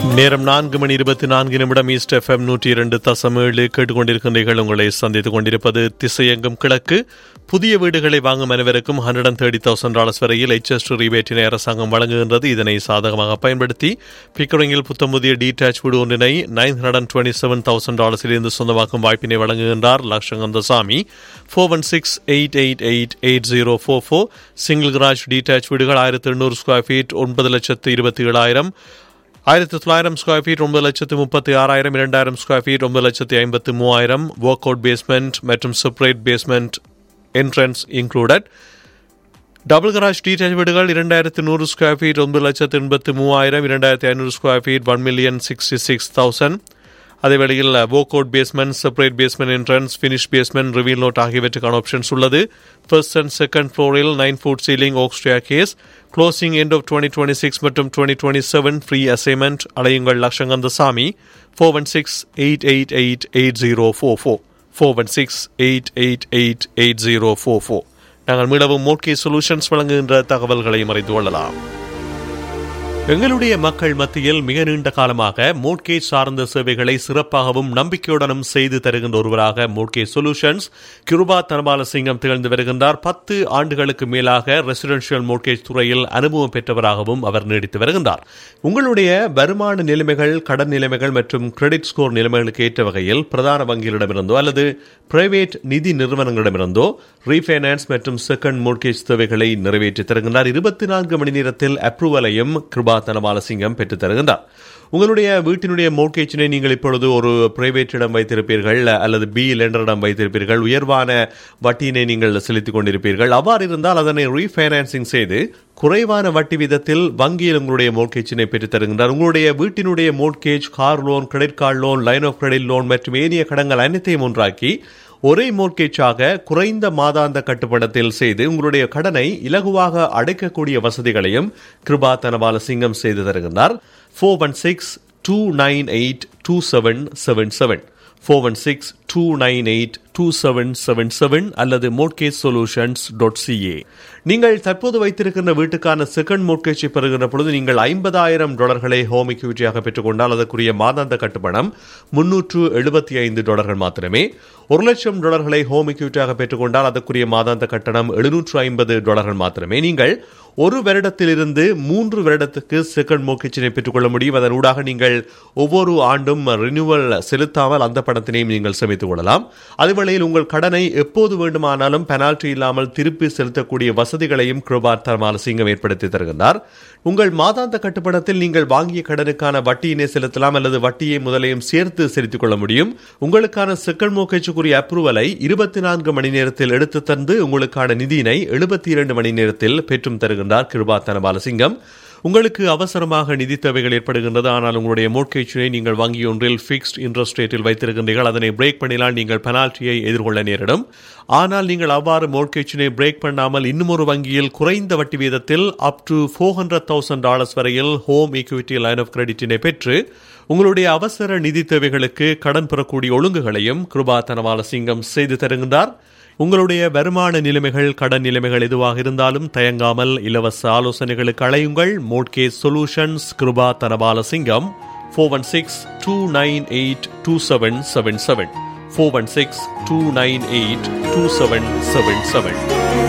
நேரம் நான்கு மணி இருபத்தி நான்கு நிமிடம் ஈஸ்ட் எஃப்எம் நூற்றி இரண்டு தசம் ஏழு கேட்டுக்கொண்டிருக்கின்றீர்கள் உங்களை சந்தித்துக் கொண்டிருப்பது திசையெங்கும் கிழக்கு புதிய வீடுகளை வாங்கும் அனைவருக்கும் hundred and thirty thousand dollars வரையில் எச்எஸ் ரிபேட்டினை அரசாங்கம் வழங்குகின்றது இதனை சாதகமாக பயன்படுத்தி பிக்கரிங்கில் புத்தம் புதிய டீடாச் வீடு ஒன்றினை nine hundred and twenty seven thousand டாலர்ஸிலிருந்து சொந்தமாக்கும் வாய்ப்பினை வழங்குகின்றார் லட்சங்கந்தசாமி four one six eight eight eight eight zero four four single garage detached வீடுகள் ஆயிரத்தி எண்ணூறு ஸ்கொயர் ஃபீட் ஒன்பது லட்சத்து இருபத்தி ஏழாயிரம் ஆயிரத்தி தொள்ளாயிரம் ஸ்கொயர் ஃபீட் ஒன்பது லட்சத்து முப்பத்தி ஆறாயிரம் இரண்டாயிரம் ஸ்கொயர் ஃபீட் ஒன்பது லட்சத்தி ஐம்பத்து மூவாயிரம் ஒர்க் அவுட் பேஸ்மெண்ட் மற்றும் separate basement entrance included double garage detached வீடுகள் இரண்டாயிரத்து நூறு ஸ்கொயர் ஃபீட் ஒன்பது லட்சத்து எண்பத்து மூவாயிரம் இரண்டாயிரத்தி ஐநூறு square feet one million sixty six thousand அதே வேளையில் walkout basement separate basement entrance finish basement reveal note ஆகியவற்றுக்கான ஆப்ஷன்ஸ் உள்ளது ஃபர்ஸ்ட் அண்ட் செகண்ட் ஃப்ளோரில் nine foot ceiling oak staircase closing end of twenty twenty six மற்றும் twenty twenty seven free assignment அலையுங்கள் லட்சங்கந்த சாமி four one six eight eight eight eight zero four four four one six eight eight eight eight zero four four நாங்கள் மீளவும் மோட்கே solutions வழங்குகின்ற தகவல்களை மறைந்து கொள்ளலாம் எங்களுடைய மக்கள் மத்தியில் மிக நீண்ட காலமாக மோட்கேஜ் சார்ந்த சேவைகளை சிறப்பாகவும் நம்பிக்கையுடனும் செய்து தருகின்ற ஒருவராக மோட்கேஜ் சொல்யூஷன்ஸ் கிருபா தனபால சிங்கம் திகழ்ந்து வருகின்றார் பத்து ஆண்டுகளுக்கு மேலாக ரெசிடென்ஷியல் மோட்கேஜ் துறையில் அனுபவம் பெற்றவராகவும் அவர் நீடித்து வருகின்றார் உங்களுடைய வருமான நிலைமைகள் கடன் நிலைமைகள் மற்றும் கிரெடிட் ஸ்கோர் நிலைமைகளுக்கு ஏற்ற வகையில் பிரதான வங்கிகளிடமிருந்தோ அல்லது பிரைவேட் நிதி நிறுவனங்களிடமிருந்தோ ரீஃபைனான்ஸ் மற்றும் செகண்ட் மோட்கேஜ் தேவைகளை நிறைவேற்றி தருகின்றார் இருபத்தி நான்கு மணி நேரத்தில் அப்ரூவலையும் கிருபா தனபாலசிங்கம் பெற்றுத் தருகின்றார் உங்களுடைய வீட்டினுடைய மோட்கேஜினை நீங்கள் இப்பொழுது ஒரு பிரைவேட்டிடம் வைத்திருப்பீர்கள் அல்லது பி லெண்டரிடம் வைத்திருப்பீர்கள் உயர்வான வட்டியினை நீங்கள் செலுத்திக் கொண்டிருப்பீர்கள் அவ்வாறு இருந்தால் அதனை ரீஃபைனான்சிங் செய்து குறைவான வட்டி விதத்தில் வங்கியில் உங்களுடைய மோட்கேஜினை பெற்றுத் தருகின்றார் உங்களுடைய வீட்டினுடைய mortgage car loan credit card loan line of credit loan மற்றும் ஏனைய கடன்கள் அனைத்தையும் ஒன்றாக்கி ஒரே மோர்கேஜாக குறைந்த மாதாந்த கட்டுப்படத்தில் செய்து உங்களுடைய கடனை இலகுவாக அடைக்கக்கூடிய வசதிகளையும் கிருபா தனபால சிங்கம் செய்து தருகின்றார் four one six two nine eight two seven seven seven four one six two nine eight two seven seven seven அல்லது மோட்கேஜ் சொல்யூஷன்ஸ் டாட் சிஏ நீங்கள் தற்போது வைத்திருக்கின்ற வீட்டுக்கான செகண்ட் மோட்கேஜை பெறுகின்ற பொழுது நீங்கள் ஐம்பதாயிரம் டாலர்களை ஹோம் இக்யூட்டியாக பெற்றுக்கொண்டால் அதற்குரிய மாதாந்த கட்டுப்பணம் முன்னூற்று எழுபத்தி ஐந்து டாலர்கள் மாத்திரமே ஒரு லட்சம் டாலர்களை ஹோம் இக்யூட்டியாக பெற்றுக்கொண்டால் அதற்குரிய மாதாந்த கட்டணம் எழுநூற்று ஐம்பது டாலர்கள் மாத்திரமே நீங்கள் ஒரு வருடத்திலிருந்து மூன்று வருடத்துக்கு செகண்ட் மோட்கேஜினை பெற்றுக்கொள்ள முடியும் அதன் ஊடாக நீங்கள் ஒவ்வொரு ஆண்டும் ரினியூவல் செலுத்தாமல் அந்த பணத்தினையும் நீங்கள் சேமித்துக் கொள்ளலாம் அதுவேளையில் உங்கள் கடனை எப்போது வேண்டுமானாலும் பெனால்டி இல்லாமல் திருப்பி செலுத்தக்கூடிய வசதிகளையும் கிருபார் தர்மால சிங்கம் ஏற்படுத்தி தருகின்றார் உங்கள் மாதாந்த கட்டுப்பணத்தில் நீங்கள் வாங்கிய கடனுக்கான வட்டியினை செலுத்தலாம் அல்லது வட்டியை முதலையும் சேர்த்து செலுத்திக் கொள்ள முடியும் உங்களுக்கான செகண்ட் மோகேஜுக்குரிய அப்ரூவலை இருபத்தி நான்கு மணி நேரத்தில் எடுத்து தந்து உங்களுக்கான நிதியினை எழுபத்தி இரண்டு மணி நேரத்தில் பெற்றும் தருகின்றார் கிருபா தனபாலசிங்கம் உங்களுக்கு அவசரமாக நிதி தேவைகள் ஏற்படுகின்றது ஆனால் உங்களுடைய மோட்கேஜினை நீங்கள் வங்கி ஒன்றில் ஃபிக்ஸ்ட் இன்ட்ரெஸ்ட் ரேட்டில் வைத்திருக்கின்றீர்கள் அதனை பிரேக் பண்ணினால் நீங்கள் பெனால்ட்டியை எதிர்கொள்ள நேரிடும் ஆனால் நீங்கள் அவ்வாறு மோட்கேஜினை பிரேக் பண்ணாமல் இன்னும் ஒரு வங்கியில் குறைந்த வட்டி வீதத்தில் up to four hundred thousand dollars வரையில் ஹோம் ஈக்விட்டி லைன் ஆஃப் கிரெடிட்டினை பெற்று உங்களுடைய அவசர நிதி தேவைகளுக்கு கடன் பெறக்கூடிய ஒழுங்குகளையும் கிருபா தனவால சிங்கம் செய்து தருகின்றார் உங்களுடைய வருமான நிலைமைகள் கடன் நிலைமைகள் எதுவாக இருந்தாலும் தயங்காமல் இலவச ஆலோசனைகளுக்கு அழையுங்கள் mortgage solutions Kiruba Thanabala Singam four one six two nine eight two seven seven seven four one six two nine eight two seven seven seven